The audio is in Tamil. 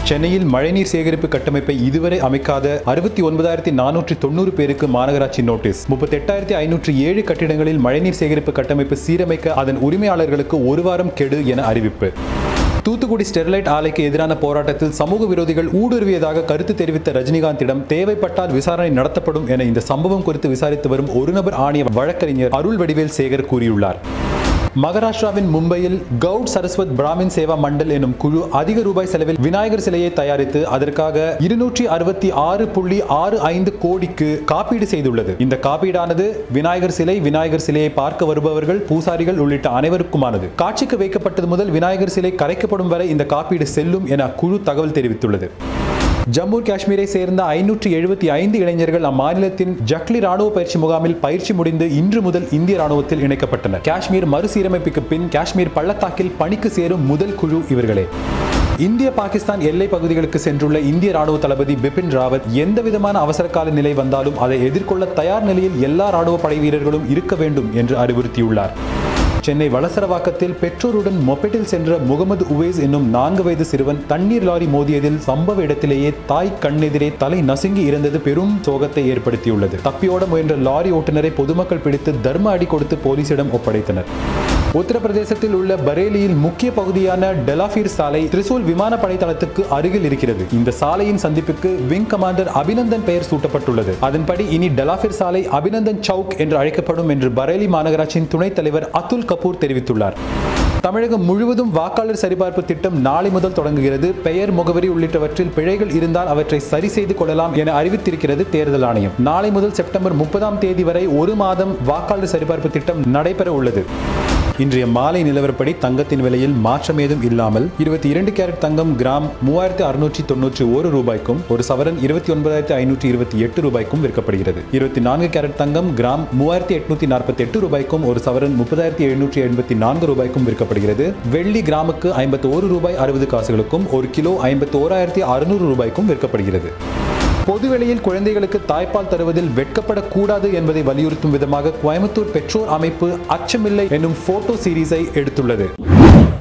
சென்னையில் மழைநீர் சேகரிப்பு கட்டமைப்பை இதுவரை அமைக்காத அறுபத்தி ஒன்பதாயிரத்தி நானூற்றி தொண்ணூறு பேருக்கு மாநகராட்சி நோட்டீஸ் முப்பத்தி எட்டாயிரத்தி ஐநூற்றி ஏழு கட்டிடங்களில் மழைநீர் சேகரிப்பு கட்டமைப்பு சீரமைக்க அதன் உரிமையாளர்களுக்கு ஒரு வாரம் கெடு என அறிவிப்பு தூத்துக்குடி ஸ்டெர்லைட் ஆலைக்கு எதிரான போராட்டத்தில் சமூக விரோதிகள் ஊடுருவியதாக கருத்து தெரிவித்த ரஜினிகாந்திடம் தேவைப்பட்டால் விசாரணை நடத்தப்படும் என இந்த சம்பவம் குறித்து விசாரித்து வரும் ஒரு நபர் ஆணைய வழக்கறிஞர் அருள் வடிவேல் சேகர் கூறியுள்ளார் மகாராஷ்டிராவின் மும்பையில் கவுட் சரஸ்வத் பிராமின் சேவா மண்டல் எனும் குழு அதிக ரூபாய் செலவில் விநாயகர் சிலையை தயாரித்து அதற்காக இருநூற்றி அறுபத்தி ஆறு புள்ளி ஆறு ஐந்து கோடிக்கு காப்பீடு செய்துள்ளது இந்த காப்பீடானது விநாயகர் சிலை விநாயகர் சிலையை பார்க்க வருபவர்கள் பூசாரிகள் உள்ளிட்ட அனைவருக்குமானது காட்சிக்கு வைக்கப்பட்டது முதல் விநாயகர் சிலை கரைக்கப்படும் வரை இந்த காப்பீடு செல்லும் என அக்குழு தகவல் தெரிவித்துள்ளது ஜம்மு காஷ்மீரை சேர்ந்த ஐநூற்றி எழுபத்தி ஐந்து இளைஞர்கள் அம்மாநிலத்தின் ஜக்லி ராணுவ பயிற்சி முகாமில் பயிற்சி முடிந்து இன்று முதல் இந்திய ராணுவத்தில் இணைக்கப்பட்டனர் காஷ்மீர் மறுசீரமைப்புக்கு பின் காஷ்மீர் பள்ளத்தாக்கில் பணிக்கு சேரும் முதல் குழு இவர்களே இந்திய பாகிஸ்தான் எல்லை பகுதிகளுக்கு சென்றுள்ள இந்திய ராணுவ தளபதி பிபின் ராவத் எந்த விதமான அவசரகால நிலை வந்தாலும் அதை எதிர்கொள்ள தயார் நிலையில் எல்லா ராணுவ படை வீரர்களும் இருக்க வேண்டும் என்று அறிவுறுத்தியுள்ளார் சென்னை வளசரவாக்கத்தில் பெற்றோருடன் மொபெட்டில் சென்ற முகமது உவேஸ் என்னும் நான்கு வயது சிறுவன் தண்ணீர் லாரி மோதியதில் சம்பவ இடத்திலேயே தாய் கண்ணெதிரே தலை நசுங்கி இறந்தது பெரும் சோகத்தை ஏற்படுத்தியுள்ளது தப்பியோட முயன்ற லாரி ஓட்டுநரை பொதுமக்கள் பிடித்து தர்ம அடி கொடுத்து போலீசிடம் ஒப்படைத்தனர் உத்தரப்பிரதேசத்தில் உள்ள பரேலியில் முக்கிய பகுதியான டெலாஃபீர் சாலை திரிசூல் விமானப்படை தளத்துக்கு அருகில் இருக்கிறது இந்த சாலையின் சந்திப்புக்கு விங் கமாண்டர் அபிநந்தன் பெயர் சூட்டப்பட்டுள்ளது அதன்படி இனி டெலாஃபீர் சாலை அபிநந்தன் சவுக் என்று அழைக்கப்படும் என்று பரேலி மாநகராட்சியின் துணைத் தலைவர் அதுல் கபூர் தெரிவித்துள்ளார் தமிழகம் முழுவதும் வாக்காளர் சரிபார்ப்பு திட்டம் நாளை முதல் தொடங்குகிறது பெயர் முகவரி உள்ளிட்டவற்றில் பிழைகள் இருந்தால் அவற்றை சரி செய்து கொள்ளலாம் என அறிவித்திருக்கிறது தேர்தல் ஆணையம் நாளை முதல் செப்டம்பர் முப்பதாம் தேதி வரை ஒரு மாதம் வாக்காளர் சரிபார்ப்பு திட்டம் நடைபெற உள்ளது இன்றைய மாலை நிலவரப்படி தங்கத்தின் விலையில் மாற்றம் ஏதும் இல்லாமல் இருபத்தி இரண்டு கேரட் தங்கம் கிராம் மூவாயிரத்தி அறுநூற்றி தொன்னூற்றி ஒரு ரூபாய்க்கும் ஒரு சவரன் இருபத்தி ஒன்பதாயிரத்தி ஐநூற்றி இருபத்தி எட்டு ரூபாய்க்கும் விற்கப்படுகிறது இருபத்தி நான்கு கேரட் தங்கம் கிராம் மூவாயிரத்தி எட்நூத்தி நாற்பத்தி எட்டு ரூபாய்க்கும் ஒரு சவரன் முப்பதாயிரத்தி எழுநூற்றி எண்பத்தி நான்கு ரூபாய்க்கும் விற்கப்படுகிறது வெள்ளி கிராமுக்கு ஐம்பத்தி ஒரு ரூபாய் அறுபது காசுகளுக்கும் ஒரு கிலோ ஐம்பத்தி ஓராயிரத்தி அறுநூறு ரூபாய்க்கும் விற்கப்படுகிறது பொதுவெளியில் குழந்தைகளுக்கு தாய்ப்பால் தருவதில் வெட்கப்படக்கூடாது என்பதை வலியுறுத்தும் விதமாக கோயம்புத்தூர் பெற்றோர் அமைப்பு அச்சமில்லை என்னும் போட்டோ சீரீஸை எடுத்துள்ளது